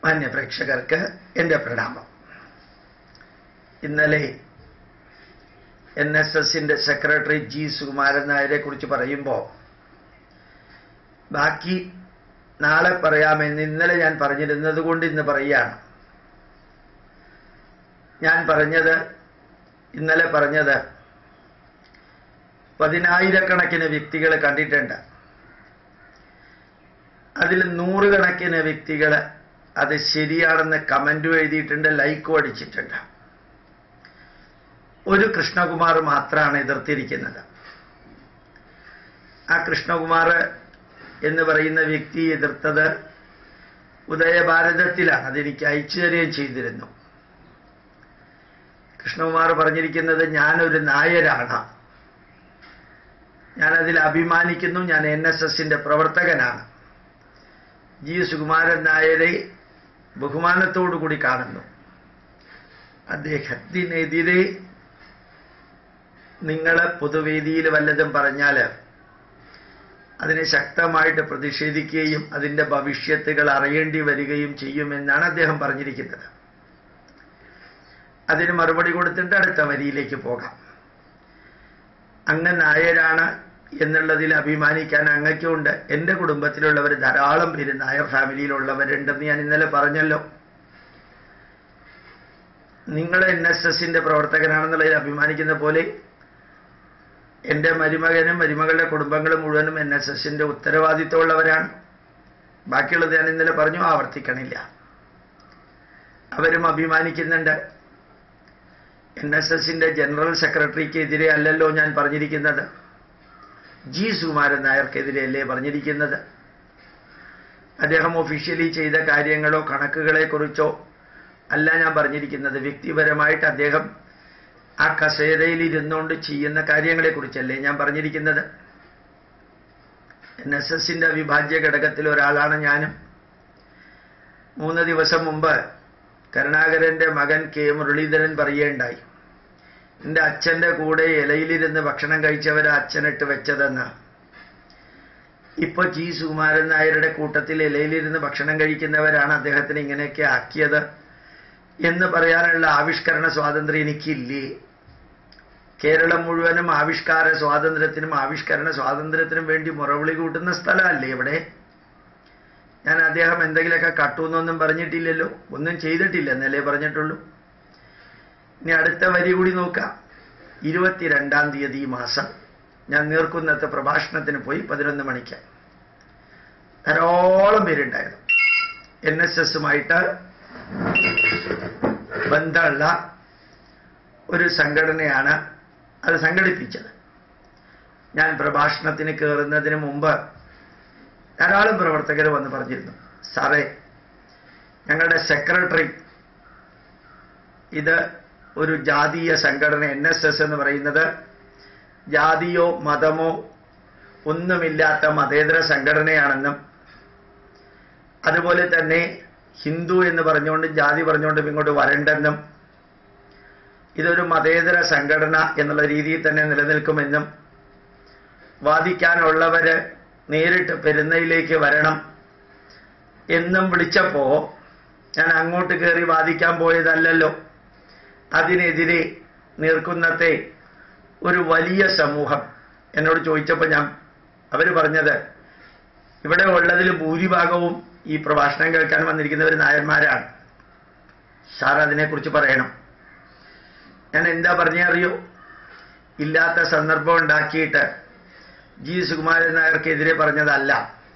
മാന്യ പ്രേക്ഷകർക്ക് എൻ്റെ പ്രണാമം ഇന്നലെ എൻ എസ് എസിൻ്റെ സെക്രട്ടറി ജി സുകുമാരൻ നായരെ കുറിച്ച് പറയുമ്പോൾ ബാക്കി നാളെ പറയാമെന്ന് ഇന്നലെ ഞാൻ പറഞ്ഞിരുന്നത് കൊണ്ട് ഇന്ന് പറയുകയാണ് ഞാൻ പറഞ്ഞത് ഇന്നലെ പറഞ്ഞത് പതിനായിരക്കണക്കിന് വ്യക്തികളെ കണ്ടിട്ടുണ്ട് അതിൽ നൂറുകണക്കിന് വ്യക്തികൾ അത് ശരിയാണെന്ന് കമൻറ്റും എഴുതിയിട്ടുണ്ട് ലൈക്കും അടിച്ചിട്ടുണ്ട് ഒരു കൃഷ്ണകുമാർ മാത്രമാണ് എതിർത്തിരിക്കുന്നത് ആ കൃഷ്ണകുമാർ എന്ന് പറയുന്ന വ്യക്തി എതിർത്തത് ഉദയഭാരതത്തിലാണ് അതെനിക്ക് അയച്ചു തരികയും ചെയ്തിരുന്നു കൃഷ്ണകുമാർ പറഞ്ഞിരിക്കുന്നത് ഞാനൊരു നായരാണ് ഞാനതിൽ അഭിമാനിക്കുന്നു ഞാൻ എൻ എസ് എസിന്റെ പ്രവർത്തകനാണ് ജി സുകുമാരൻ നായരെ ബഹുമാനത്തോടു കൂടി കാണുന്നു അദ്ദേഹത്തിനെതിരെ നിങ്ങൾ പൊതുവേദിയിൽ വല്ലതും പറഞ്ഞാൽ അതിനെ ശക്തമായിട്ട് പ്രതിഷേധിക്കുകയും അതിൻ്റെ ഭവിഷ്യത്തുകൾ അറിയേണ്ടി വരികയും ചെയ്യുമെന്നാണ് അദ്ദേഹം പറഞ്ഞിരിക്കുന്നത് അതിന് മറുപടി കൊടുത്തിട്ട് അടുത്ത വരിയിലേക്ക് പോകാം അങ്ങ് നായരാണ് എന്നുള്ളതിൽ അഭിമാനിക്കാൻ അങ്ങയ്ക്കുണ്ട് എൻ്റെ കുടുംബത്തിലുള്ളവർ ധാരാളം പേര് നായർ ഫാമിലിയിലുള്ളവരുണ്ടെന്ന് ഞാൻ ഇന്നലെ പറഞ്ഞല്ലോ നിങ്ങൾ എൻ എസ് എസിന്റെ പ്രവർത്തകനാണെന്നുള്ളതിൽ അഭിമാനിക്കുന്ന പോലെ എൻ്റെ മരുമകനും മരുമകളുടെ കുടുംബങ്ങളും മുഴുവനും എൻ എസ് എസിന്റെ ഉത്തരവാദിത്തമുള്ളവരാണ് ബാക്കിയുള്ളത് ഞാൻ ഇന്നലെ പറഞ്ഞു ആവർത്തിക്കണില്ല അവരും അഭിമാനിക്കുന്നുണ്ട് എൻ എസ് എസിന്റെ ജനറൽ സെക്രട്ടറിക്കെതിരെ അല്ലല്ലോ ഞാൻ പറഞ്ഞിരിക്കുന്നത് ജി സുകുമാരൻ നായർക്കെതിരെയല്ലേ പറഞ്ഞിരിക്കുന്നത് അദ്ദേഹം ഒഫീഷ്യലി ചെയ്ത കാര്യങ്ങളോ കണക്കുകളെ കുറിച്ചോ അല്ല ഞാൻ പറഞ്ഞിരിക്കുന്നത് വ്യക്തിപരമായിട്ട് അദ്ദേഹം ആ കസേരയിൽ ഇരുന്നുകൊണ്ട് ചെയ്യുന്ന കാര്യങ്ങളെ കുറിച്ചല്ലേ ഞാൻ പറഞ്ഞിരിക്കുന്നത് എൻ എസ് എസിന്റെ അവിഭാജ്യ ഘടകത്തിൽ ഒരാളാണ് ഞാനും മൂന്ന് ദിവസം മുമ്പ് കരുണാകരന്റെ മകൻ കെ മുരളീധരൻ പറയുകയുണ്ടായി എൻ്റെ അച്ഛൻ്റെ കൂടെ ഇലയിലിരുന്ന് ഭക്ഷണം കഴിച്ചവരെ അച്ഛനിട്ട് വെച്ചതെന്ന് ഇപ്പൊ ജി സുകുമാരൻ നായരുടെ കൂട്ടത്തിൽ ഇലയിലിരുന്ന് ഭക്ഷണം കഴിക്കുന്നവരാണ് അദ്ദേഹത്തിന് ഇങ്ങനെയൊക്കെ ആക്കിയത് എന്ന് പറയാനുള്ള ആവിഷ്കരണ സ്വാതന്ത്ര്യം എനിക്കില്ലേ കേരളം മുഴുവനും ആവിഷ്കാര സ്വാതന്ത്ര്യത്തിനും ആവിഷ്കരണ സ്വാതന്ത്ര്യത്തിനും വേണ്ടി മുറവിളി കൂട്ടുന്ന സ്ഥലമല്ലേ ഇവിടെ ഞാൻ അദ്ദേഹം എന്തെങ്കിലുമൊക്കെ കട്ടൂന്നൊന്നും പറഞ്ഞിട്ടില്ലല്ലോ ഒന്നും ചെയ്തിട്ടില്ല എന്നല്ലേ പറഞ്ഞിട്ടുള്ളൂ ഇനി അടുത്ത വരി കൂടി നോക്കാം ഇരുപത്തിരണ്ടാം തീയതി ഈ മാസം ഞാൻ നീർക്കുന്നത്തെ പ്രഭാഷണത്തിന് പോയി പതിനൊന്ന് മണിക്ക് ധാരാളം പേരുണ്ടായിരുന്നു എൻ എസ് എസുമായിട്ട് ബന്ധമുള്ള ഒരു സംഘടനയാണ് അത് സംഘടിപ്പിച്ചത് ഞാൻ പ്രഭാഷണത്തിന് കയറുന്നതിന് മുമ്പ് ധാരാളം പ്രവർത്തകർ വന്ന് പറഞ്ഞിരുന്നു സാറേ ഞങ്ങളുടെ സെക്രട്ടറി ഇത് ഒരു ജാതീയ സംഘടന എൻ എസ് എസ് എന്ന് പറയുന്നത് ജാതിയോ മതമോ ഒന്നുമില്ലാത്ത മതേതര സംഘടനയാണെന്നും അതുപോലെ തന്നെ ഹിന്ദു എന്ന് പറഞ്ഞുകൊണ്ട് ജാതി പറഞ്ഞുകൊണ്ട് ഇങ്ങോട്ട് വരണ്ടെന്നും ഇതൊരു മതേതര സംഘടന എന്നുള്ള രീതിയിൽ തന്നെ നിലനിൽക്കുമെന്നും വാദിക്കാനുള്ളവര് നേരിട്ട് പെരുന്നയിലേക്ക് വരണം എന്നും വിളിച്ചപ്പോ ഞാൻ അങ്ങോട്ട് കയറി വാദിക്കാൻ പോയതല്ലല്ലോ അതിനെതിരെ നീർക്കുന്നത്തെ ഒരു വലിയ സമൂഹം എന്നോട് ചോദിച്ചപ്പോൾ ഞാൻ അവർ പറഞ്ഞത് ഇവിടെ ഉള്ളതിൽ ഭൂരിഭാഗവും ഈ പ്രഭാഷണം കേൾക്കാൻ വന്നിരിക്കുന്നവർ നായന്മാരാണ് സാർ അതിനെക്കുറിച്ച് പറയണം ഞാൻ എന്താ പറഞ്ഞേ അറിയോ ഇല്ലാത്ത സന്ദർഭം ഉണ്ടാക്കിയിട്ട് ജി സുകുമാരൻ നായർക്കെതിരെ പറഞ്ഞതല്ല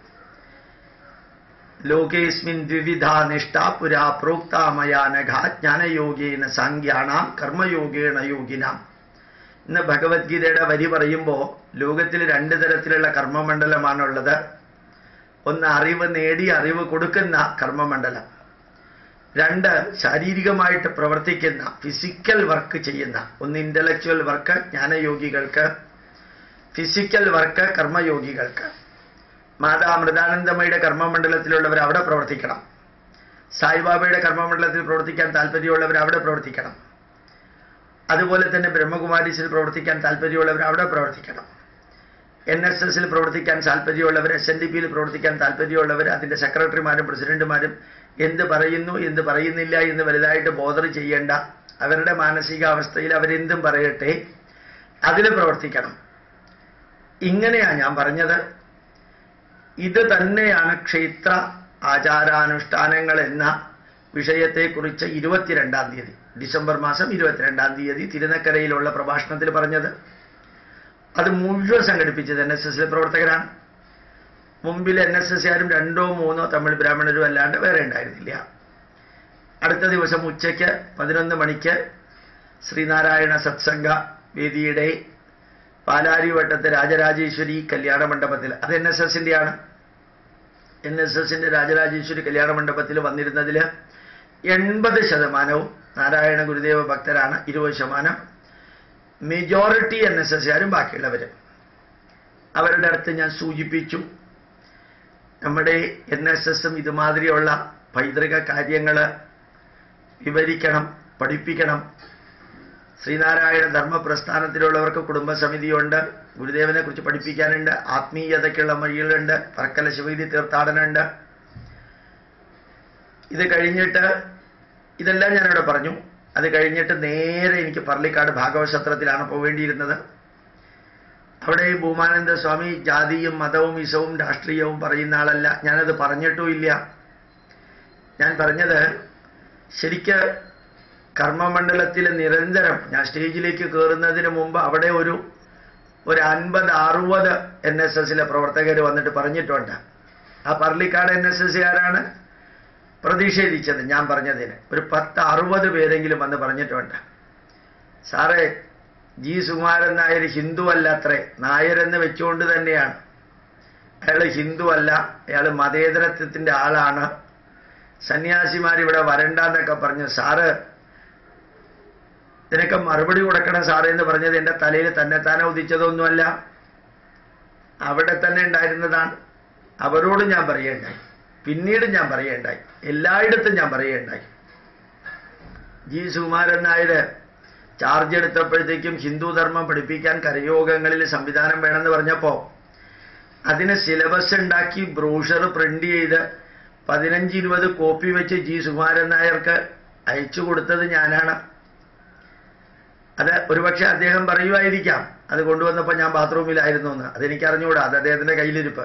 ലോകേസ്മിൻ ദ്വിവിധ നിഷ്ഠ പുരാ പ്രോക്താമയാനഘ ജ്ഞാനയോഗേന സാങ്ക്യാണാം കർമ്മയോഗേണ യോഗിനാം ഇന്ന് ഭഗവത്ഗീതയുടെ വരി പറയുമ്പോൾ ലോകത്തിൽ രണ്ട് തരത്തിലുള്ള കർമ്മമണ്ഡലമാണുള്ളത് ഒന്ന് അറിവ് നേടി അറിവ് കൊടുക്കുന്ന കർമ്മമണ്ഡലം രണ്ട് ശാരീരികമായിട്ട് പ്രവർത്തിക്കുന്ന ഫിസിക്കൽ വർക്ക് ചെയ്യുന്ന ഒന്ന് ഇന്റലക്ച്വൽ വർക്ക് ജ്ഞാനയോഗികൾക്ക് ഫിസിക്കൽ വർക്ക് കർമ്മയോഗികൾക്ക് മാതാ അമൃതാനന്ദമയുടെ കർമ്മമണ്ഡലത്തിലുള്ളവർ അവിടെ പ്രവർത്തിക്കണം സായിബാബയുടെ കർമ്മമണ്ഡലത്തിൽ പ്രവർത്തിക്കാൻ താല്പര്യമുള്ളവർ അവിടെ പ്രവർത്തിക്കണം അതുപോലെ തന്നെ ബ്രഹ്മകുമാരീസിൽ പ്രവർത്തിക്കാൻ താല്പര്യമുള്ളവർ അവിടെ പ്രവർത്തിക്കണം എൻ എസ് എസിൽ പ്രവർത്തിക്കാൻ താല്പര്യമുള്ളവർ എസ് എൻ ഡി പിയിൽ പ്രവർത്തിക്കാൻ താല്പര്യമുള്ളവർ അതിൻ്റെ സെക്രട്ടറിമാരും പ്രസിഡന്റുമാരും എന്ത് പറയുന്നു എന്ത് പറയുന്നില്ല എന്ന് വലുതായിട്ട് ബോധർ ചെയ്യേണ്ട അവരുടെ മാനസികാവസ്ഥയിൽ അവരെന്തും പറയട്ടെ അതിൽ പ്രവർത്തിക്കണം ഇങ്ങനെയാണ് ഞാൻ പറഞ്ഞത് ഇത് തന്നെയാണ് ക്ഷേത്ര ആചാരാനുഷ്ഠാനങ്ങൾ എന്ന വിഷയത്തെക്കുറിച്ച് ഇരുപത്തിരണ്ടാം തീയതി ഡിസംബർ മാസം ഇരുപത്തിരണ്ടാം തീയതി തിരുനക്കരയിലുള്ള പ്രഭാഷണത്തിൽ പറഞ്ഞത് അത് മുഴുവൻ സംഘടിപ്പിച്ചത് എൻ എസ് എസിലെ പ്രവർത്തകരാണ് മുമ്പിൽ എൻ എസ് എസ്സുകാരും രണ്ടോ മൂന്നോ തമിഴ് ബ്രാഹ്മണരും അല്ലാണ്ട് വേറെ ഉണ്ടായിരുന്നില്ല അടുത്ത ദിവസം ഉച്ചയ്ക്ക് പതിനൊന്ന് മണിക്ക് ശ്രീനാരായണ സത്സംഗ വേദിയുടെ പാലാരിവട്ടത്തെ രാജരാജേശ്വരി കല്യാണ മണ്ഡപത്തിൽ അത് എൻ എസ് എസിൻ്റെ ആണ് എൻ എസ് എസിൻ്റെ രാജരാജേശ്വരി കല്യാണ മണ്ഡപത്തിൽ വന്നിരുന്നതിൽ എൺപത് ശതമാനവും നാരായണ ഗുരുദേവ ഭക്തരാണ് ഇരുപത് ശതമാനം മെജോറിറ്റി എൻ എസ് എസ്സുകാരും ബാക്കിയുള്ളവർ അവരുടെ അടുത്ത് ഞാൻ സൂചിപ്പിച്ചു നമ്മുടെ എൻ എസ് എസും ഇതുമാതിരിയുള്ള പൈതൃക കാര്യങ്ങൾ വിവരിക്കണം പഠിപ്പിക്കണം ശ്രീനാരായണ ധർമ്മ പ്രസ്ഥാനത്തിലുള്ളവർക്ക് കുടുംബസമിതിയുണ്ട് ഗുരുദേവനെ കുറിച്ച് പഠിപ്പിക്കാനുണ്ട് ആത്മീയതയ്ക്കുള്ള വഴികളുണ്ട് പറക്കല ശിവഗിരി തീർത്ഥാടനമുണ്ട് ഇത് കഴിഞ്ഞിട്ട് ഇതെല്ലാം ഞാനിവിടെ പറഞ്ഞു അത് കഴിഞ്ഞിട്ട് നേരെ എനിക്ക് പർളിക്കാട് ഭാഗവത സത്രത്തിലാണ് പോവേണ്ടിയിരുന്നത് അവിടെ ഈ ഭൂമാനന്ദ സ്വാമി ജാതിയും മതവും ഇസവും രാഷ്ട്രീയവും പറയുന്ന ആളല്ല ഞാനത് പറഞ്ഞിട്ടുമില്ല ഞാൻ പറഞ്ഞത് ശരിക്ക് കർമ്മമണ്ഡലത്തിൽ നിരന്തരം ഞാൻ സ്റ്റേജിലേക്ക് കയറുന്നതിന് മുമ്പ് അവിടെ ഒരു ഒരു അൻപത് അറുപത് എൻ എസ് എസിലെ പ്രവർത്തകർ വന്നിട്ട് പറഞ്ഞിട്ടുണ്ട് ആ പർളിക്കാട് എൻ എസ് എസ്സുകാരാണ് പ്രതിഷേധിച്ചത് ഞാൻ പറഞ്ഞതിന് ഒരു പത്ത് അറുപത് പേരെങ്കിലും വന്ന് പറഞ്ഞിട്ടുണ്ട് സാറേ ജി സുകുമാരൻ നായർ ഹിന്ദു അല്ല അത്രേ നായരെന്ന് വെച്ചുകൊണ്ട് തന്നെയാണ് അയാൾ ഹിന്ദു അല്ല അയാൾ മതേതരത്വത്തിൻ്റെ ആളാണ് സന്യാസിമാർ ഇവിടെ വരണ്ടെന്നൊക്കെ പറഞ്ഞു സാറ് ഇതിനൊക്കെ മറുപടി കൊടുക്കണം സാറേ എന്ന് പറഞ്ഞത് എൻ്റെ തലയിൽ തന്നെത്താനെ ഉദിച്ചതൊന്നുമല്ല അവിടെ തന്നെ ഉണ്ടായിരുന്നതാണ് അവരോട് ഞാൻ പറയേണ്ടായി പിന്നീട് ഞാൻ പറയേണ്ടായി എല്ലായിടത്തും ഞാൻ പറയേണ്ടായി ജി സുകുമാരൻ നായർ ചാർജ് എടുത്തപ്പോഴത്തേക്കും ഹിന്ദു ധർമ്മം പഠിപ്പിക്കാൻ കരയോഗങ്ങളിൽ സംവിധാനം വേണമെന്ന് പറഞ്ഞപ്പോൾ അതിന് സിലബസ് ഉണ്ടാക്കി ബ്രോഷർ പ്രിന്റ് ചെയ്ത് പതിനഞ്ച് ഇരുപത് കോപ്പി വെച്ച് ജി സുകുമാരൻ നായർക്ക് അയച്ചു കൊടുത്തത് ഞാനാണ് അത് ഒരുപക്ഷെ അദ്ദേഹം പറയുമായിരിക്കാം അത് കൊണ്ടുവന്നപ്പോൾ ഞാൻ ബാത്റൂമിലായിരുന്നു എന്ന് അതെനിക്ക് അറിഞ്ഞുകൂടാ അത് അദ്ദേഹത്തിൻ്റെ കയ്യിലിരിപ്പ്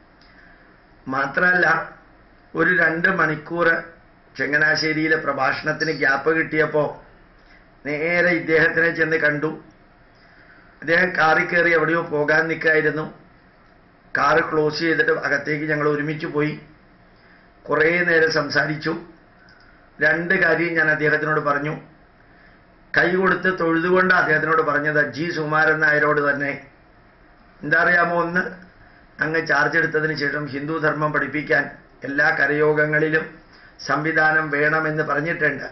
മാത്രമല്ല ഒരു രണ്ട് മണിക്കൂർ ചങ്ങനാശ്ശേരിയിലെ പ്രഭാഷണത്തിന് ഗ്യാപ്പ് കിട്ടിയപ്പോൾ നേരെ ഇദ്ദേഹത്തിനെ ചെന്ന് കണ്ടു അദ്ദേഹം കാറിൽ കയറി എവിടെയോ പോകാൻ നിൽക്കായിരുന്നു കാറ് ക്ലോസ് ചെയ്തിട്ട് അകത്തേക്ക് ഞങ്ങൾ ഒരുമിച്ച് പോയി കുറേ നേരം സംസാരിച്ചു രണ്ട് കാര്യം ഞാൻ അദ്ദേഹത്തിനോട് പറഞ്ഞു കൈ കൊടുത്ത് തൊഴുതുകൊണ്ട് അദ്ദേഹത്തിനോട് പറഞ്ഞത് ജി സുകുമാരൻ നായരോട് തന്നെ എന്താ അറിയാമോ ഒന്ന് അങ്ങ് ചാർജ് എടുത്തതിന് ശേഷം ഹിന്ദു ധർമ്മം പഠിപ്പിക്കാൻ എല്ലാ കരയോഗങ്ങളിലും സംവിധാനം വേണമെന്ന് പറഞ്ഞിട്ടുണ്ട്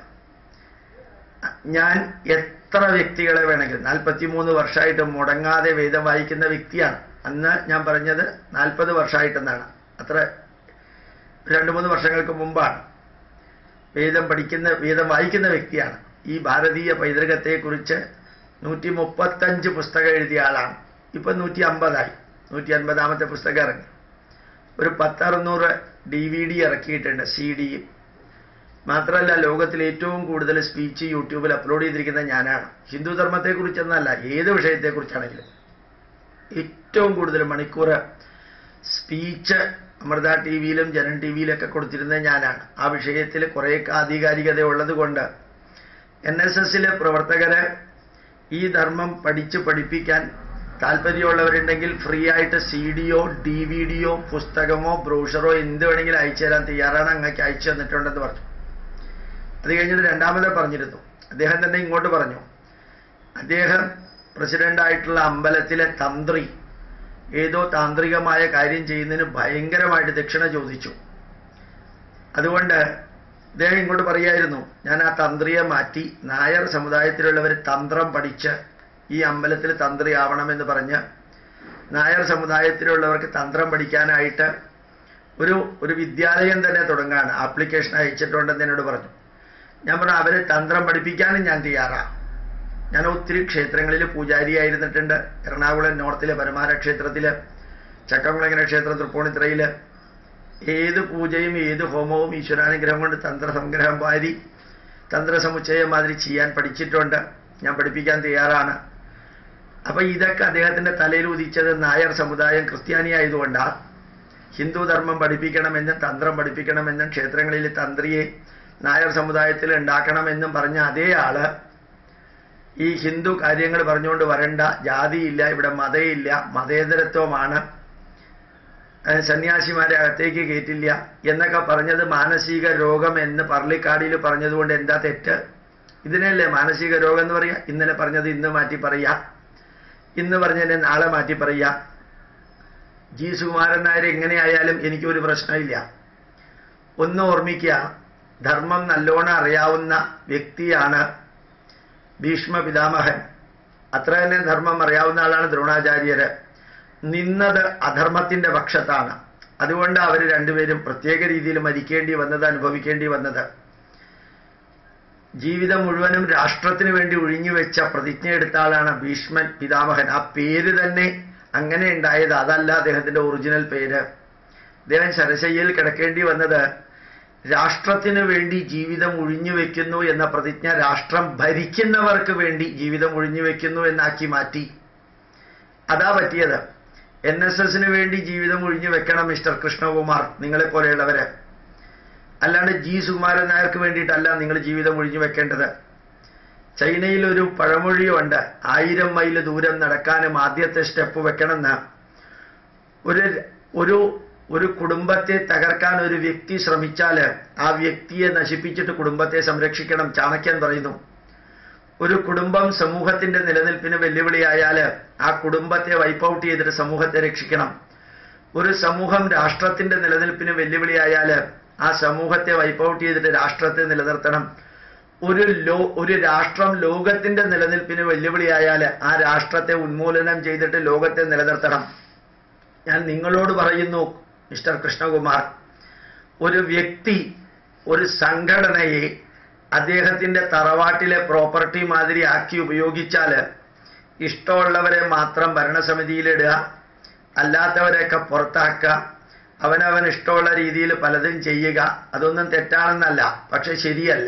ഞാൻ എത്ര വ്യക്തികളെ വേണമെങ്കിലും നാൽപ്പത്തിമൂന്ന് വർഷമായിട്ട് മുടങ്ങാതെ വേദം വായിക്കുന്ന വ്യക്തിയാണ് അന്ന് ഞാൻ പറഞ്ഞത് നാൽപ്പത് വർഷമായിട്ടെന്നാണ് അത്ര രണ്ട് മൂന്ന് വർഷങ്ങൾക്ക് മുമ്പാണ് വേദം പഠിക്കുന്ന വേദം വായിക്കുന്ന വ്യക്തിയാണ് ഈ ഭാരതീയ പൈതൃകത്തെക്കുറിച്ച് നൂറ്റി മുപ്പത്തഞ്ച് പുസ്തകം എഴുതിയ ആളാണ് ഇപ്പം നൂറ്റി അമ്പതായി നൂറ്റി അൻപതാമത്തെ പുസ്തകം ഇറങ്ങി ഒരു പത്തറുന്നൂറ് ഡി വി ഡി ഇറക്കിയിട്ടുണ്ട് സി ഡിയും മാത്രമല്ല ലോകത്തിൽ ഏറ്റവും കൂടുതൽ സ്പീച്ച് യൂട്യൂബിൽ അപ്ലോഡ് ചെയ്തിരിക്കുന്ന ഞാനാണ് ഹിന്ദു ധർമ്മത്തെക്കുറിച്ചെന്നല്ല ഏത് വിഷയത്തെക്കുറിച്ചാണെങ്കിലും ഏറ്റവും കൂടുതൽ മണിക്കൂർ സ്പീച്ച് അമൃത ടി വിയിലും ജനൻ ടി വിയിലൊക്കെ കൊടുത്തിരുന്നത് ഞാനാണ് ആ വിഷയത്തിൽ കുറേയൊക്കെ ആധികാരികത ഉള്ളത് കൊണ്ട് എൻ എസ് എസിലെ പ്രവർത്തകര് ഈ ധർമ്മം പഠിച്ച് പഠിപ്പിക്കാൻ താല്പര്യമുള്ളവരുണ്ടെങ്കിൽ ഫ്രീ ആയിട്ട് സി ഡിയോ ഡി വി ഡിയോ പുസ്തകമോ ബ്രോഷറോ എന്ത് വേണമെങ്കിലും അയച്ചു തരാൻ തയ്യാറാണ് അങ്ങക്ക് അയച്ചു തന്നിട്ടുണ്ടെന്ന് പറഞ്ഞു അത് കഴിഞ്ഞിട്ട് രണ്ടാമത് പറഞ്ഞിരുന്നു അദ്ദേഹം തന്നെ ഇങ്ങോട്ട് പറഞ്ഞു അദ്ദേഹം പ്രസിഡന്റായിട്ടുള്ള അമ്പലത്തിലെ തന്ത്രി ഏതോ താന്ത്രികമായ കാര്യം ചെയ്യുന്നതിന് ഭയങ്കരമായിട്ട് ദക്ഷിണ ചോദിച്ചു അതുകൊണ്ട് അദ്ദേഹം ഇങ്ങോട്ട് പറയായിരുന്നു ഞാൻ ആ തന്ത്രിയെ മാറ്റി നായർ സമുദായത്തിലുള്ളവർ തന്ത്രം പഠിച്ച് ഈ അമ്പലത്തിൽ തന്ത്രി ആവണമെന്ന് പറഞ്ഞ് നായർ സമുദായത്തിലുള്ളവർക്ക് തന്ത്രം പഠിക്കാനായിട്ട് ഒരു ഒരു വിദ്യാലയം തന്നെ തുടങ്ങാണ് ആപ്ലിക്കേഷൻ അയച്ചിട്ടുണ്ടെന്ന് എന്നോട് പറഞ്ഞു ഞാൻ പറഞ്ഞു അവരെ തന്ത്രം പഠിപ്പിക്കാനും ഞാൻ തയ്യാറാണ് ഞാൻ ഒത്തിരി ക്ഷേത്രങ്ങളിൽ പൂജാരിയായിരുന്നിട്ടുണ്ട് എറണാകുളം നോർത്തിലെ പരമാര ക്ഷേത്രത്തിൽ ചക്കംകുളങ്ങര ക്ഷേത്രം തൃപ്പൂണിത്തുറയിൽ ഏത് പൂജയും ഏത് ഹോമവും ഈശ്വരാനുഗ്രഹം കൊണ്ട് തന്ത്രസംഗ്രഹം വാരി തന്ത്രസമുച്ചയം മാതിരി ചെയ്യാൻ പഠിച്ചിട്ടുണ്ട് ഞാൻ പഠിപ്പിക്കാൻ തയ്യാറാണ് അപ്പൊ ഇതൊക്കെ അദ്ദേഹത്തിന്റെ തലയിൽ ഉദിച്ചത് നായർ സമുദായം ക്രിസ്ത്യാനി ആയതുകൊണ്ടാണ് ഹിന്ദു ധർമ്മം പഠിപ്പിക്കണമെന്നും തന്ത്രം പഠിപ്പിക്കണമെന്നും ക്ഷേത്രങ്ങളിൽ തന്ത്രിയെ നായർ സമുദായത്തിൽ ഉണ്ടാക്കണമെന്നും പറഞ്ഞ അതേ ആള് ഈ ഹിന്ദു കാര്യങ്ങൾ പറഞ്ഞുകൊണ്ട് വരണ്ട ജാതിയില്ല ഇവിടെ മതയില്ല മതേതരത്വമാണ് ഏഹ് സന്യാസിമാരെ അകത്തേക്ക് കയറ്റില്ല എന്നൊക്കെ പറഞ്ഞത് മാനസിക രോഗം എന്ന് പർളിക്കാടിയിൽ പറഞ്ഞതുകൊണ്ട് എന്താ തെറ്റ് ഇതിനല്ലേ മാനസിക രോഗം എന്ന് പറയാ ഇന്നലെ പറഞ്ഞത് ഇന്ന് മാറ്റി പറയാ ഇന്ന് പറഞ്ഞതിനെ നാളെ മാറ്റി പറയാ ജി സുകുമാരൻ നായർ എങ്ങനെയായാലും എനിക്കൊരു പ്രശ്നമില്ല ഒന്ന് ഓർമ്മിക്കുക ധർമ്മം നല്ലോണം അറിയാവുന്ന വ്യക്തിയാണ് ഭീഷ്മ പിതാമഹൻ അത്ര തന്നെ ധർമ്മം അറിയാവുന്ന ആളാണ് ദ്രോണാചാര്യര് നിന്നത് അധർമ്മത്തിന്റെ പക്ഷത്താണ് അതുകൊണ്ട് അവർ രണ്ടുപേരും പ്രത്യേക രീതിയിൽ മരിക്കേണ്ടി വന്നത് അനുഭവിക്കേണ്ടി വന്നത് ജീവിതം മുഴുവനും രാഷ്ട്രത്തിന് വേണ്ടി ഒഴിഞ്ഞുവെച്ച പ്രതിജ്ഞ എടുത്ത ആളാണ് ഭീഷ്മൻ പിതാമഹൻ ആ പേര് തന്നെ അങ്ങനെ ഉണ്ടായത് അതല്ല അദ്ദേഹത്തിന്റെ ഒറിജിനൽ പേര് അദ്ദേഹം ശരശയ്യയിൽ കിടക്കേണ്ടി വന്നത് രാഷ്ട്രത്തിന് വേണ്ടി ജീവിതം ഒഴിഞ്ഞു വെക്കുന്നു എന്ന പ്രതിജ്ഞ രാഷ്ട്രം ഭരിക്കുന്നവർക്ക് വേണ്ടി ജീവിതം ഒഴിഞ്ഞു വെക്കുന്നു എന്നാക്കി മാറ്റി അതാ പറ്റിയത് എൻ എസ് എസിന് വേണ്ടി ജീവിതം ഒഴിഞ്ഞു വെക്കണം മിസ്റ്റർ കൃഷ്ണകുമാർ നിങ്ങളെ പോലെയുള്ളവര് അല്ലാണ്ട് ജി സുകുമാരൻ നായർക്ക് വേണ്ടിയിട്ടല്ല നിങ്ങൾ ജീവിതം ഒഴിഞ്ഞു വെക്കേണ്ടത് ചൈനയിൽ ഒരു പഴമൊഴിയുണ്ട് ആയിരം മൈൽ ദൂരം നടക്കാനും ആദ്യത്തെ സ്റ്റെപ്പ് വെക്കണമെന്ന് ഒരു ഒരു ഒരു കുടുംബത്തെ തകർക്കാൻ ഒരു വ്യക്തി ശ്രമിച്ചാൽ ആ വ്യക്തിയെ നശിപ്പിച്ചിട്ട് കുടുംബത്തെ സംരക്ഷിക്കണം ചാണക്യൻ പറയുന്നു ഒരു കുടുംബം സമൂഹത്തിന്റെ നിലനിൽപ്പിന് വെല്ലുവിളിയായാൽ ആ കുടുംബത്തെ വൈപ്പ് ഔട്ട് ചെയ്തിട്ട് സമൂഹത്തെ രക്ഷിക്കണം ഒരു സമൂഹം രാഷ്ട്രത്തിന്റെ നിലനിൽപ്പിന് വെല്ലുവിളിയായാൽ ആ സമൂഹത്തെ വൈപ്പ് ഔട്ട് ചെയ്തിട്ട് രാഷ്ട്രത്തെ നിലനിർത്തണം ഒരു ലോ ഒരു രാഷ്ട്രം ലോകത്തിന്റെ നിലനിൽപ്പിന് വെല്ലുവിളിയായാൽ ആ രാഷ്ട്രത്തെ ഉന്മൂലനം ചെയ്തിട്ട് ലോകത്തെ നിലനിർത്തണം ഞാൻ നിങ്ങളോട് പറയുന്നു മിസ്റ്റർ കൃഷ്ണകുമാർ ഒരു വ്യക്തി ഒരു സംഘടനയെ അദ്ദേഹത്തിന്റെ തറവാട്ടിലെ പ്രോപ്പർട്ടി മാതിരി ആക്കി ഉപയോഗിച്ചാൽ ഇഷ്ടമുള്ളവരെ മാത്രം ഭരണസമിതിയിലിടുക അല്ലാത്തവരെയൊക്കെ പുറത്താക്കുക അവനവൻ ഇഷ്ടമുള്ള രീതിയിൽ പലതും ചെയ്യുക അതൊന്നും തെറ്റാണെന്നല്ല പക്ഷെ ശരിയല്ല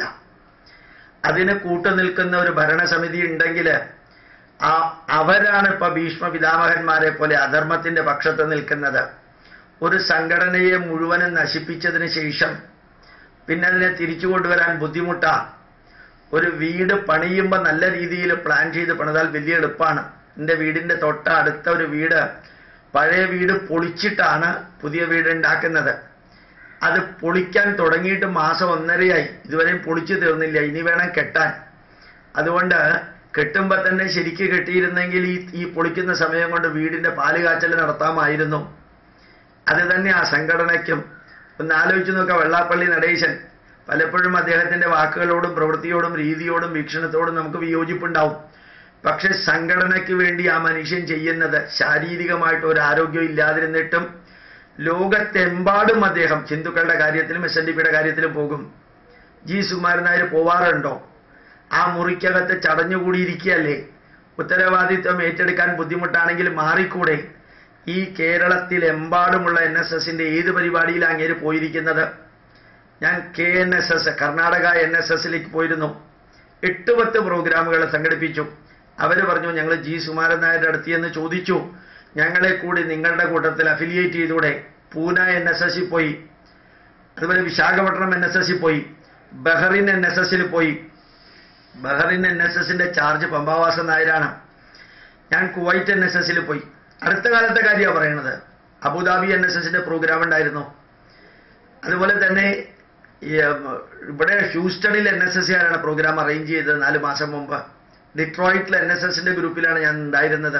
അതിന് കൂട്ടുനിൽക്കുന്ന ഒരു ഭരണസമിതി ഉണ്ടെങ്കിൽ ആ അവരാണ് ഇപ്പൊ ഭീഷ്മ പിതാമഹന്മാരെ പോലെ അധർമ്മത്തിന്റെ പക്ഷത്ത് നിൽക്കുന്നത് ഒരു സംഘടനയെ മുഴുവനും നശിപ്പിച്ചതിന് ശേഷം പിന്നെ അതിനെ തിരിച്ചു കൊണ്ടുവരാൻ ബുദ്ധിമുട്ടാ ഒരു വീട് പണിയുമ്പോൾ നല്ല രീതിയിൽ പ്ലാൻ ചെയ്ത് പണിതാൽ വലിയ എളുപ്പമാണ് എൻ്റെ വീടിന്റെ തൊട്ട അടുത്ത ഒരു വീട് പഴയ വീട് പൊളിച്ചിട്ടാണ് പുതിയ വീട് ഉണ്ടാക്കുന്നത് അത് പൊളിക്കാൻ തുടങ്ങിയിട്ട് മാസം ഒന്നരയായി ഇതുവരെയും പൊളിച്ചു തീർന്നില്ല ഇനി വേണം കെട്ടാൻ അതുകൊണ്ട് കെട്ടുമ്പോൾ തന്നെ ശരിക്ക് കെട്ടിയിരുന്നെങ്കിൽ ഈ ഈ പൊളിക്കുന്ന സമയം കൊണ്ട് വീടിന്റെ പാല് കാച്ചൽ നടത്താമായിരുന്നു അത് തന്നെ ആ സംഘടനയ്ക്കും ഒന്ന് ആലോചിച്ച് നോക്കാം വെള്ളാപ്പള്ളി നടേശൻ പലപ്പോഴും അദ്ദേഹത്തിന്റെ വാക്കുകളോടും പ്രവൃത്തിയോടും രീതിയോടും വീക്ഷണത്തോടും നമുക്ക് വിയോജിപ്പുണ്ടാവും പക്ഷെ സംഘടനയ്ക്ക് വേണ്ടി ആ മനുഷ്യൻ ചെയ്യുന്നത് ശാരീരികമായിട്ട് ഒരു ആരോഗ്യം ഇല്ലാതിരുന്നിട്ടും ലോകത്തെമ്പാടും അദ്ദേഹം ഹിന്ദുക്കളുടെ കാര്യത്തിലും എസ് എൻ ഡി പിയുടെ കാര്യത്തിലും പോകും ജി സുകുമാരൻ നായർ പോവാറുണ്ടോ ആ മുറിക്കകത്ത് ചടഞ്ഞുകൂടിയിരിക്കുകയല്ലേ ഉത്തരവാദിത്വം ഏറ്റെടുക്കാൻ ബുദ്ധിമുട്ടാണെങ്കിൽ മാറിക്കൂടെ ഈ കേരളത്തിലെമ്പാടുമുള്ള എൻ എസ് എസിന്റെ ഏത് പരിപാടിയിലാണ് അങ്ങേര് പോയിരിക്കുന്നത് ഞാൻ K N S S Karnataka N S എസിലേക്ക് പോയിരുന്നു എട്ട് പത്ത് പ്രോഗ്രാമുകൾ സംഘടിപ്പിച്ചു അവർ പറഞ്ഞു ഞങ്ങൾ ജി സുമാരൻ നായരുടെ അടുത്ത് എന്ന് ചോദിച്ചു ഞങ്ങളെ കൂടി നിങ്ങളുടെ കൂട്ടത്തിൽ അഫിലിയേറ്റ് ചെയ്തൂടെ പൂന എൻ എസ് എസിൽ പോയി അതുപോലെ വിശാഖപട്ടണം എൻ എസ് എസിൽ പോയി ബഹറിൻ എൻ എസ് എസിൽ പോയി ബഹറിൻ എൻ എസ് എസിന്റെ ചാർജ് പമ്പാവാസൻ നായരാണ് ഞാൻ കുവൈറ്റ് എൻ എസ് എസിൽ പോയി അടുത്ത കാലത്തെ കാര്യമാണ് പറയുന്നത് അബുദാബി എൻ എസ് എസിന്റെ പ്രോഗ്രാം ഉണ്ടായിരുന്നു അതുപോലെ തന്നെ ഈ, ഉം, ഇവിടെ ഹ്യൂസ്റ്റണിൽ എൻ എസ് എസ് കാരാണ് പ്രോഗ്രാം അറേഞ്ച് ചെയ്തത് നാല് മാസം മുമ്പ് ഡിട്രോയിറ്റിൽ എൻ എസ് എസിന്റെ ഗ്രൂപ്പിലാണ് ഞാൻ ഉണ്ടായിരുന്നത്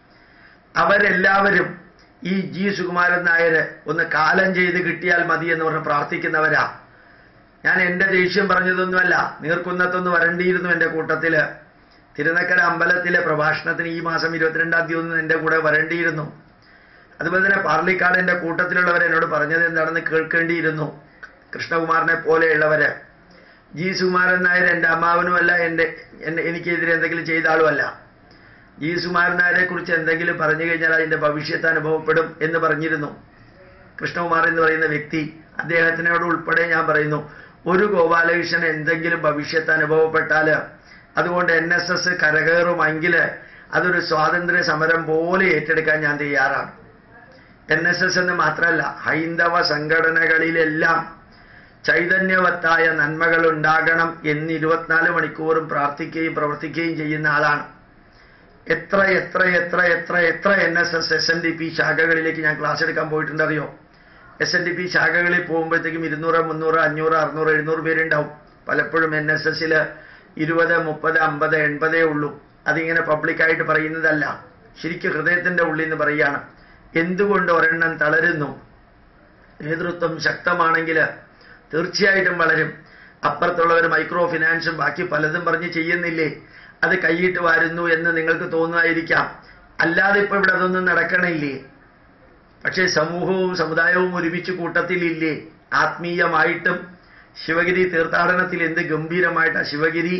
അവരെല്ലാവരും ഈ ജി സുകുമാരൻ നായർ ഒന്ന് കാലം ചെയ്ത് കിട്ടിയാൽ മതി എന്ന് പറഞ്ഞ് പ്രാർത്ഥിക്കുന്നവരാ ഞാൻ എന്റെ ദേഷ്യം പറഞ്ഞതൊന്നുമല്ല നീർക്കുന്നത്തൊന്ന് വരണ്ടിയിരുന്നു എന്റെ കൂട്ടത്തില് തിരുനക്കര അമ്പലത്തിലെ പ്രഭാഷണത്തിന് ഈ മാസം ഇരുപത്തിരണ്ടാം തീയതി ഒന്ന് എന്റെ കൂടെ വരണ്ടിയിരുന്നു അതുപോലെ തന്നെ പാർലിക്കാട് എന്റെ കൂട്ടത്തിലുള്ളവർ എന്നോട് പറഞ്ഞത് എന്താണെന്ന് കേൾക്കേണ്ടിയിരുന്നു കൃഷ്ണകുമാറിനെ പോലെയുള്ളവര് ജി സുകുമാരൻ നായർ എന്റെ അമ്മാവനുമല്ല എന്റെ എന്നെ എനിക്കെതിരെ എന്തെങ്കിലും ചെയ്ത ആളുമല്ല ജി സുകുമാരൻ നായരെ കുറിച്ച് എന്തെങ്കിലും പറഞ്ഞു കഴിഞ്ഞാൽ അതിന്റെ ഭവിഷ്യത്ത് അനുഭവപ്പെടും എന്ന് പറഞ്ഞിരുന്നു കൃഷ്ണകുമാർ എന്ന് പറയുന്ന വ്യക്തി അദ്ദേഹത്തിനോട് ഉൾപ്പെടെ ഞാൻ പറയുന്നു ഒരു ഗോപാലകൃഷ്ണൻ എന്തെങ്കിലും ഭവിഷ്യത്ത് അനുഭവപ്പെട്ടാൽ അതുകൊണ്ട് എൻ എസ് എസ് കരകയറുമെങ്കിൽ അതൊരു സ്വാതന്ത്ര്യ സമരം പോലെ ഏറ്റെടുക്കാൻ ഞാൻ തയ്യാറാണ് എൻ എസ് എസ് എന്ന് മാത്രമല്ല ഹൈന്ദവ സംഘടനകളിലെല്ലാം ചൈതന്യവത്തായ നന്മകൾ ഉണ്ടാകണം എന്ന് ഇരുപത്തിനാല് മണിക്കൂറും പ്രാർത്ഥിക്കുകയും പ്രവർത്തിക്കുകയും ചെയ്യുന്ന ആളാണ് എത്ര എത്ര എത്ര എത്ര എത്ര N S S S N D P ശാഖകളിലേക്ക് ഞാൻ ക്ലാസ് എടുക്കാൻ പോയിട്ടുണ്ടറിയോ എസ് എൻ ഡി പി ശാഖകളിൽ പോകുമ്പോഴത്തേക്കും ഇരുന്നൂറ് മുന്നൂറ് അഞ്ഞൂറ് അറുന്നൂറ് എഴുന്നൂറ് പേരുണ്ടാവും പലപ്പോഴും എൻ എസ് എസിൽ ഇരുപത് മുപ്പത് അമ്പത് എൺപതേ ഉള്ളൂ അതിങ്ങനെ പബ്ലിക്കായിട്ട് പറയുന്നതല്ല ശരിക്കും ഹൃദയത്തിന്റെ ഉള്ളിൽ നിന്ന് പറയുകയാണ് എന്തുകൊണ്ട് ഒരെണ്ണം തളരുന്നു നേതൃത്വം ശക്തമാണെങ്കിൽ തീർച്ചയായിട്ടും വളരും അപ്പുറത്തുള്ളവർ മൈക്രോ ഫിനാൻസും ബാക്കി പലതും പറഞ്ഞ് ചെയ്യുന്നില്ലേ അത് കൈയിട്ട് വരുന്നു എന്ന് നിങ്ങൾക്ക് തോന്നുമായിരിക്കാം അല്ലാതെ ഇപ്പൊ ഇവിടെ അതൊന്നും നടക്കണില്ലേ പക്ഷേ സമൂഹവും സമുദായവും ഒരുമിച്ച് കൂട്ടത്തിലില്ലേ ആത്മീയമായിട്ടും ശിവഗിരി തീർത്ഥാടനത്തിൽ എന്ത് ഗംഭീരമായിട്ടാ ശിവഗിരി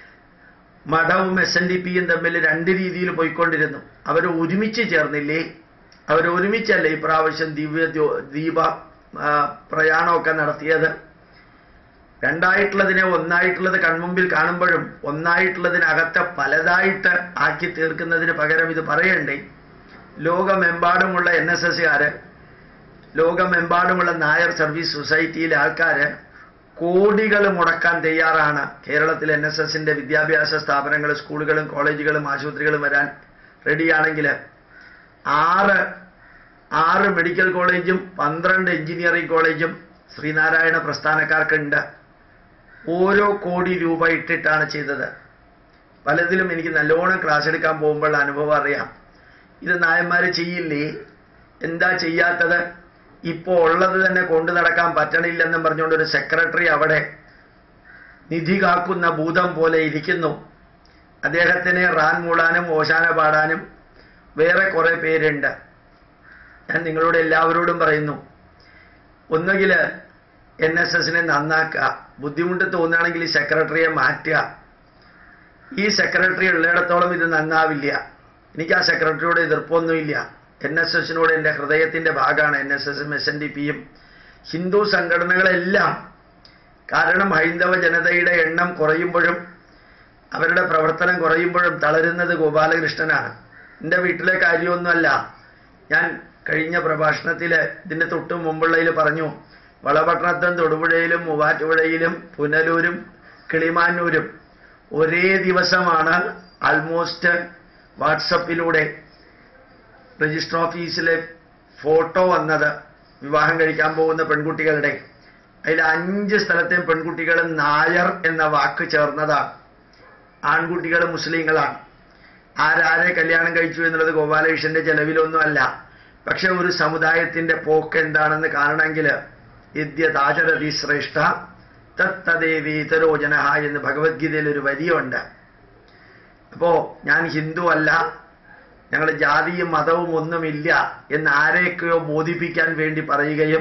മഠവും എസ് എൻ ഡി പിയും തമ്മിൽ രണ്ട് രീതിയിൽ പോയിക്കൊണ്ടിരുന്നു അവർ ഒരുമിച്ച് ചേർന്നില്ലേ അവർ ഒരുമിച്ചല്ലേ ഇപ്രാവശ്യം ദിവ്യ ദ്യോ- ദീപ ആ, പ്രയാണമൊക്കെ നടത്തിയത് രണ്ടായിട്ടുള്ളതിനെ ഒന്നായിട്ടുള്ളത് കൺമുമ്പിൽ കാണുമ്പോഴും ഒന്നായിട്ടുള്ളതിനകത്തെ പലതായിട്ട് ആക്കി തീർക്കുന്നതിന് പകരം ഇത് പറയണ്ടേ ലോകമെമ്പാടുമുള്ള എൻ എസ് എസ്സുകാര് ലോകമെമ്പാടുമുള്ള നായർ സർവീസ് സൊസൈറ്റിയിലെ ആൾക്കാര് കോടികൾ മുടക്കാൻ തയ്യാറാണ് കേരളത്തിൽ എൻ എസ് എസിന്റെ വിദ്യാഭ്യാസ സ്ഥാപനങ്ങൾ സ്കൂളുകളും കോളേജുകളും ആശുപത്രികളും വരാൻ റെഡിയാണെങ്കിൽ ആറ് ആറ് മെഡിക്കൽ കോളേജും പന്ത്രണ്ട് എഞ്ചിനീയറിംഗ് കോളേജും ശ്രീനാരായണ പ്രസ്ഥാനക്കാർക്കുണ്ട് ഓരോ കോടി രൂപ ഇട്ടിട്ടാണ് ചെയ്തത് പലതിലും എനിക്ക് നല്ലോണം ക്ലാസ് എടുക്കാൻ പോകുമ്പോൾ അനുഭവം അറിയാം ഇത് നായന്മാർ ചെയ്യില്ലേ എന്താ ചെയ്യാത്തത് ഇപ്പോൾ ഉള്ളത് തന്നെ കൊണ്ടു നടക്കാൻ പറ്റണില്ലെന്നും പറഞ്ഞുകൊണ്ട് ഒരു സെക്രട്ടറി അവിടെ നിധി കാക്കുന്ന ഭൂതം പോലെ ഇരിക്കുന്നു അദ്ദേഹത്തിന് റാൻ മൂടാനും ഓശാന പാടാനും വേറെ കുറെ പേരുണ്ട് ഞാൻ നിങ്ങളോട് എല്ലാവരോടും പറയുന്നു ഒന്നുകിൽ എൻ എസ് എസിനെ നന്നാക്കുക ബുദ്ധിമുട്ട് തോന്നുകയാണെങ്കിൽ ഈ സെക്രട്ടറിയെ മാറ്റുക ഈ സെക്രട്ടറി ഉള്ളിടത്തോളം ഇത് നന്നാവില്ല എനിക്ക് ആ സെക്രട്ടറിയോട് എതിർപ്പൊന്നുമില്ല എൻ എസ് എസിനോട് എൻ്റെ ഹൃദയത്തിൻ്റെ ഭാഗമാണ് എൻ എസ് എസും എസ് എൻ ഡി പിയും ഹിന്ദു സംഘടനകളെല്ലാം കാരണം ഹൈന്ദവ ജനതയുടെ എണ്ണം കുറയുമ്പോഴും അവരുടെ പ്രവർത്തനം കുറയുമ്പോഴും തളരുന്നത് ഗോപാലകൃഷ്ണനാണ് എൻ്റെ വീട്ടിലെ കാര്യമൊന്നുമല്ല ഞാൻ കഴിഞ്ഞ പ്രഭാഷണത്തിൽ ഇതിൻ്റെ തൊട്ട് മുമ്പുള്ളതിൽ പറഞ്ഞു വളപട്ടണത്തും തൊടുപുഴയിലും മൂവാറ്റുപുഴയിലും പുനലൂരും കിളിമാനൂരും ഒരേ ദിവസമാണ് ആൾമോസ്റ്റ് വാട്സപ്പിലൂടെ രജിസ്റ്റർ ഓഫീസിലെ ഫോട്ടോ വന്നത് വിവാഹം കഴിക്കാൻ പോകുന്ന പെൺകുട്ടികളുടെ അതിൽ അഞ്ച് സ്ഥലത്തെയും പെൺകുട്ടികൾ നായർ എന്ന വാക്ക് ചേർന്നതാണ് ആൺകുട്ടികൾ മുസ്ലിങ്ങളാണ് ആരാരെ കല്യാണം കഴിച്ചു എന്നുള്ളത് ഗോപാലകൃഷ്ണന്റെ ചെലവിലൊന്നുമല്ല പക്ഷെ ഒരു സമുദായത്തിന്റെ പോക്ക് എന്താണെന്ന് കാണണമെങ്കിൽ യദ്യതാചരതി ശ്രേഷ്ഠ തത്തദേവീതരോജന എന്ന് ഭഗവത്ഗീതയിൽ ഒരു വരിയുണ്ട് അപ്പോ ഞാൻ ഹിന്ദു അല്ല ഞങ്ങൾ ജാതിയും മതവും ഒന്നുമില്ല എന്ന് ആരെയൊക്കെയോ ബോധിപ്പിക്കാൻ വേണ്ടി പറയുകയും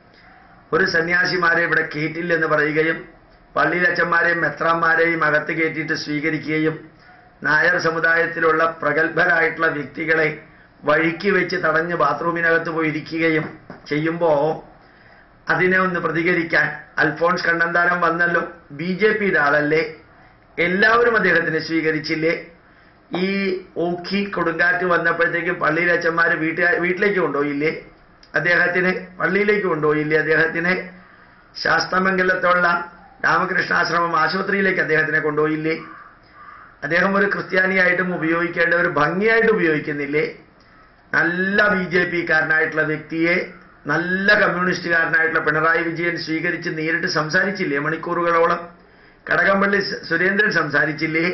ഒരു സന്യാസിമാരെ ഇവിടെ കേട്ടില്ലെന്ന് പറയുകയും പള്ളിയിലച്ചന്മാരെയും മെത്രാന്മാരെയും അകത്ത് കയറ്റിയിട്ട് സ്വീകരിക്കുകയും നായർ സമുദായത്തിലുള്ള പ്രഗത്ഭരായിട്ടുള്ള വ്യക്തികളെ വഴിക്ക് വെച്ച് തടഞ്ഞ് ബാത്റൂമിനകത്ത് പോയിരിക്കുകയും ചെയ്യുമ്പോൾ അതിനെ ഒന്ന് പ്രതികരിക്കാൻ അൽഫോൺസ് കണ്ണന്താനം വന്നല്ലോ ബി ജെ പിയുടെ ആളല്ലേ എല്ലാവരും അദ്ദേഹത്തിനെ സ്വീകരിച്ചില്ലേ ഈ ഓഖി കൊടുങ്കാറ്റ് വന്നപ്പോഴത്തേക്ക് പള്ളിയിലച്ചന്മാർ വീട്ടുകാർ വീട്ടിലേക്ക് കൊണ്ടുപോയില്ലേ അദ്ദേഹത്തിന് പള്ളിയിലേക്ക് കൊണ്ടുപോയില്ലേ അദ്ദേഹത്തിനെ ശാസ്തമംഗലത്തുള്ള രാമകൃഷ്ണാശ്രമം ആശുപത്രിയിലേക്ക് അദ്ദേഹത്തിനെ കൊണ്ടുപോയില്ലേ അദ്ദേഹം ഒരു ക്രിസ്ത്യാനിയായിട്ടും ഉപയോഗിക്കേണ്ട ഒരു ഭംഗിയായിട്ട് ഉപയോഗിക്കുന്നില്ലേ നല്ല ബി ജെ പിക്കാരനായിട്ടുള്ള വ്യക്തിയെ നല്ല കമ്മ്യൂണിസ്റ്റുകാരനായിട്ടുള്ള പിണറായി വിജയൻ സ്വീകരിച്ച് നേരിട്ട് സംസാരിച്ചില്ലേ മണിക്കൂറുകളോളം കടകംപള്ളി സ- സുരേന്ദ്രൻ സംസാരിച്ചില്ലേ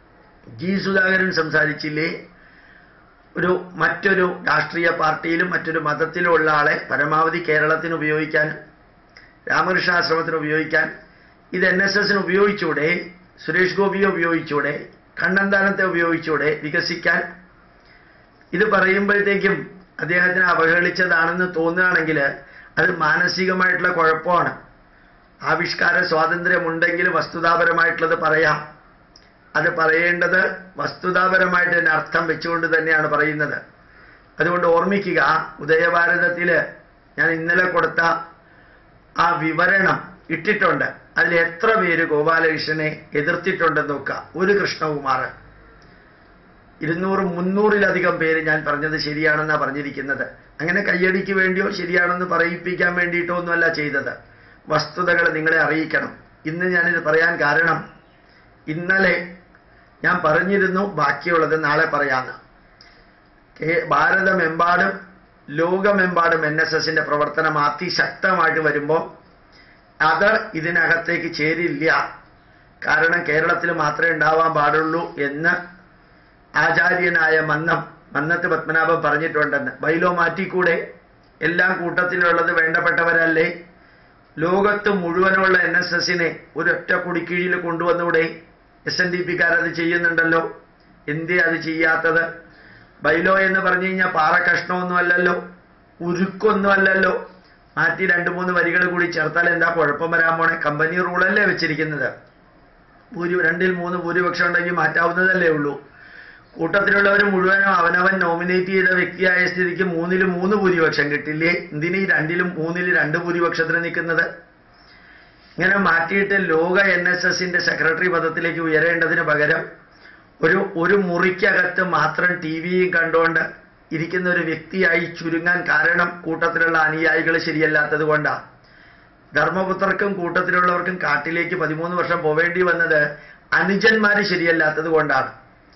ജി സുധാകരൻ സംസാരിച്ചില്ലേ ഒരു മറ്റൊരു രാഷ്ട്രീയ പാർട്ടിയിലും മറ്റൊരു മതത്തിലും ഉള്ള ആളെ പരമാവധി കേരളത്തിന് ഉപയോഗിക്കാൻ രാമകൃഷ്ണാശ്രമത്തിന് ഉപയോഗിക്കാൻ ഇത് എൻ എസ് എസിന് ഉപയോഗിച്ചൂടെ സുരേഷ് ഗോപിയെ ഉപയോഗിച്ചൂടെ കണ്ണന്താനത്തെ ഉപയോഗിച്ചൂടെ വികസിക്കാൻ ഇത് പറയുമ്പോഴത്തേക്കും അദ്ദേഹത്തിനെ അവഹേളിച്ചതാണെന്ന് തോന്നുകയാണെങ്കിൽ അത് മാനസികമായിട്ടുള്ള കുഴപ്പമാണ് ആവിഷ്കാര സ്വാതന്ത്ര്യമുണ്ടെങ്കിൽ വസ്തുതാപരമായിട്ടുള്ളത് പറയാം അത് പറയേണ്ടത് വസ്തുതാപരമായിട്ട് തന്നെ അർത്ഥം വെച്ചുകൊണ്ട് തന്നെയാണ് പറയുന്നത് അതുകൊണ്ട് ഓർമ്മിക്കുക ഉദയഭാരതത്തില് ഞാൻ ഇന്നലെ കൊടുത്ത ആ വിവരണം ഇട്ടിട്ടുണ്ട് അതിൽ എത്ര പേര് ഗോപാലകൃഷ്ണനെ എതിർത്തിട്ടുണ്ടെന്ന് നോക്കുക ഒരു കൃഷ്ണകുമാർ ഇരുന്നൂറ് മുന്നൂറിലധികം പേര് ഞാൻ പറഞ്ഞത് ശരിയാണെന്നാണ് പറഞ്ഞിരിക്കുന്നത് അങ്ങനെ കയ്യടിക്ക് വേണ്ടിയോ ശരിയാണെന്ന് പറയിപ്പിക്കാൻ വേണ്ടിയിട്ടോ ഒന്നുമല്ല ചെയ്തത് വസ്തുതകൾ നിങ്ങളെ അറിയിക്കണം ഇന്ന് ഞാനിത് പറയാൻ കാരണം ഇന്നലെ ഞാൻ പറഞ്ഞിരുന്നു ബാക്കിയുള്ളത് നാളെ പറയാമെന്ന് കേ- ഭാരതമെമ്പാടും ലോകമെമ്പാടും എൻ എസ് എസിന്റെ പ്രവർത്തനം അതിശക്തമായിട്ട് വരുമ്പോൾ അത് ഇതിനകത്തേക്ക് ചേരില്ല കാരണം കേരളത്തിൽ മാത്രമേ ഉണ്ടാവാൻ പാടുള്ളൂ എന്ന് ആചാര്യനായ മന്നം മന്നത്ത് പത്മനാഭൻ പറഞ്ഞിട്ടുണ്ടെന്ന് ബൈലോ മാറ്റിക്കൂടെ എല്ലാം കൂട്ടത്തിലുള്ളത് വേണ്ടപ്പെട്ടവരല്ലേ ലോകത്ത് മുഴുവനുള്ള എൻ എസ് എസിനെ ഒരൊറ്റ കുടിക്കീഴിൽ കൊണ്ടുവന്നൂടെ എസ് എൻ ഡി പിക്കാരത് ചെയ്യുന്നുണ്ടല്ലോ എന്തേ അത് ചെയ്യാത്തത് ബൈലോ എന്ന് പറഞ്ഞു കഴിഞ്ഞാൽ പാറ കഷ്ണമൊന്നും അല്ലല്ലോ ഉരുക്കൊന്നും അല്ലല്ലോ മാറ്റി രണ്ട് മൂന്ന് വരികൾ കൂടി ചേർത്താൽ എന്താ കുഴപ്പം വരാൻ പോണേ കമ്പനി റൂളല്ലേ വെച്ചിരിക്കുന്നത് ഭൂരി രണ്ടിൽ മൂന്ന് ഭൂരിപക്ഷം ഉണ്ടെങ്കിൽ മാറ്റാവുന്നതല്ലേ ഉള്ളൂ കൂട്ടത്തിലുള്ളവർ മുഴുവനും അവനവൻ നോമിനേറ്റ് ചെയ്ത വ്യക്തിയായ സ്ഥിതിക്ക് മൂന്നിൽ മൂന്ന് ഭൂരിപക്ഷം കിട്ടില്ലേ എന്തിനീ രണ്ടിലും മൂന്നിൽ രണ്ട് ഭൂരിപക്ഷത്തിന് നിൽക്കുന്നത് ഇങ്ങനെ മാറ്റിയിട്ട് ലോക എൻ എസ് എസിന്റെ സെക്രട്ടറി പദത്തിലേക്ക് ഉയരേണ്ടതിന് പകരം ഒരു ഒരു മുറിക്കകത്ത് മാത്രം ടി വിയും കണ്ടുകൊണ്ട് ഇരിക്കുന്ന ഒരു വ്യക്തിയായി ചുരുങ്ങാൻ കാരണം കൂട്ടത്തിലുള്ള അനുയായികൾ ശരിയല്ലാത്തത് കൊണ്ടാണ് ധർമ്മപുത്രർക്കും കൂട്ടത്തിലുള്ളവർക്കും കാട്ടിലേക്ക് പതിമൂന്ന് വർഷം പോവേണ്ടി വന്നത് അനുജന്മാര് ശരിയല്ലാത്തത് കൊണ്ടാണ്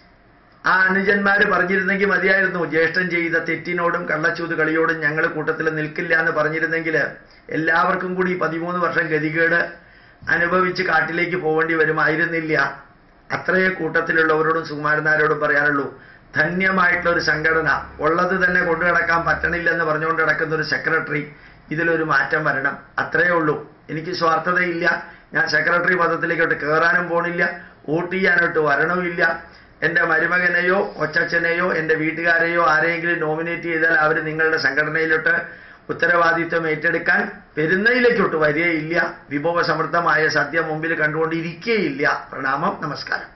ആ അനുജന്മാര് പറഞ്ഞിരുന്നെങ്കിൽ മതിയായിരുന്നു ജ്യേഷ്ഠൻ ചെയ്ത തെറ്റിനോടും കള്ളച്ചൂത് കളിയോടും ഞങ്ങൾ കൂട്ടത്തിൽ നിൽക്കില്ല എന്ന് പറഞ്ഞിരുന്നെങ്കിൽ എല്ലാവർക്കും കൂടി ഈ പതിമൂന്ന് വർഷം ഗതികേട് അനുഭവിച്ച് കാട്ടിലേക്ക് പോവേണ്ടി വരുമായിരുന്നില്ല അത്രയേ കൂട്ടത്തിലുള്ളവരോടും സുകുമാരനാരോടും പറയാനുള്ളൂ ധന്യമായിട്ടുള്ള ഒരു സംഘടന ഉള്ളത് തന്നെ കൊണ്ടു നടക്കാൻ പറ്റണില്ലെന്ന് പറഞ്ഞുകൊണ്ട് നടക്കുന്ന ഒരു സെക്രട്ടറി ഇതിലൊരു മാറ്റം വരണം അത്രയേ ഉള്ളൂ എനിക്ക് സ്വാർത്ഥതയില്ല ഞാൻ സെക്രട്ടറി പദത്തിലേക്കോട്ട് കയറാനും പോണില്ല വോട്ട് ചെയ്യാനോട്ട് വരണമില്ല എൻ്റെ മരുമകനെയോ കൊച്ചച്ഛനെയോ എൻ്റെ വീട്ടുകാരെയോ ആരെങ്കിലും നോമിനേറ്റ് ചെയ്താൽ അവർ നിങ്ങളുടെ സംഘടനയിലോട്ട് ഉത്തരവാദിത്വം ഏറ്റെടുക്കാൻ പെരുന്നയിലേക്കോട്ട് വരികയില്ല വിഭവസമൃദ്ധമായ സദ്യ മുമ്പിൽ കണ്ടുകൊണ്ടിരിക്കുകയില്ല പ്രണാമം നമസ്കാരം